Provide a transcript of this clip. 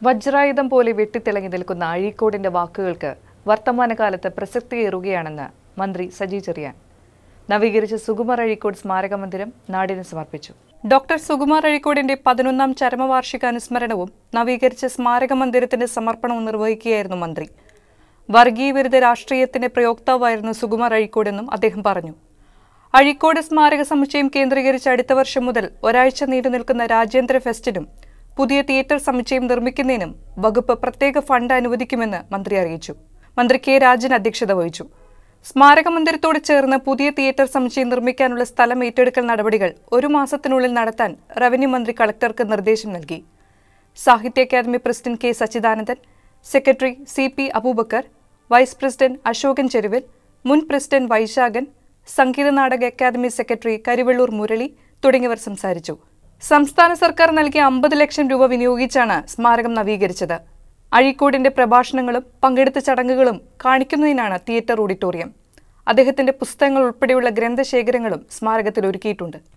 വജ്രായുധം പോലെ വെട്ടിത്തിളങ്ങി നിൽക്കുന്ന അഴീക്കോടിന്റെ വാക്കുകൾക്ക് വർത്തമാനകാലത്ത് പ്രസക്തിയേറുകയാണെന്ന് മന്ത്രി സജി ചെറിയാൻ നവീകരിച്ച സുകുമാർ അഴീക്കോട് സ്മാരക മന്ദിരം നാടിന് സമർപ്പിച്ചു ഡോക്ടർ സുകുമാർ അഴീക്കോടിന്റെ പതിനൊന്നാം ചരമവാർഷിക അനുസ്മരണവും നവീകരിച്ച സ്മാരക മന്ദിരത്തിന്റെ സമർപ്പണവും നിർവഹിക്കുകയായിരുന്നു മന്ത്രി വർഗീയ വിരുദ്ധ രാഷ്ട്രീയത്തിന്റെ പ്രയോക്താവായിരുന്നു സുകുമാർ അഴീക്കോടെന്നും അദ്ദേഹം പറഞ്ഞു അഴീക്കോട് സ്മാരക സമുച്ചയം കേന്ദ്രീകരിച്ച് അടുത്ത വർഷം മുതൽ ഒരാഴ്ച നീണ്ടു നിൽക്കുന്ന രാജ്യാന്തര ഫെസ്റ്റിനും പുതിയ തിയേറ്റർ സമുച്ചയം നിർമ്മിക്കുന്നതിനും വകുപ്പ് പ്രത്യേക ഫണ്ട് അനുവദിക്കുമെന്ന് മന്ത്രി അറിയിച്ചു മന്ത്രി കെ രാജൻ അധ്യക്ഷത വഹിച്ചു സ്മാരക മന്ദിരത്തോട് ചേർന്ന് പുതിയ തിയേറ്റർ സമുച്ചയം നിർമ്മിക്കാനുള്ള സ്ഥലം ഏറ്റെടുക്കൽ നടപടികൾ ഒരു മാസത്തിനുള്ളിൽ നടത്താൻ റവന്യൂ മന്ത്രി കളക്ടർക്ക് നിർദ്ദേശം നൽകി സാഹിത്യ academy president K Sachidanandan secretary C P Abubacker vice president Ashokan Cheruvil മുൻ പ്രസിഡന്റ് വൈശാഖൻ സംഗീത നാടക അക്കാദമി സെക്രട്ടറി കരിവള്ളൂർ മുരളി തുടങ്ങിയവർ സംസാരിച്ചു സംസ്ഥാന സർക്കാർ നൽകിയ അമ്പത് ലക്ഷം രൂപ വിനിയോഗിച്ചാണ് സ്മാരകം നവീകരിച്ചത് അഴീക്കോടിന്റെ പ്രഭാഷണങ്ങളും പങ്കെടുത്ത ചടങ്ങുകളും കാണിക്കുന്നതിനാണ് തിയേറ്റർ ഓഡിറ്റോറിയം അദ്ദേഹത്തിന്റെ പുസ്തകങ്ങൾ ഉൾപ്പെടെയുള്ള ഗ്രന്ഥശേഖരങ്ങളും സ്മാരകത്തിൽ ഒരുക്കിയിട്ടുണ്ട്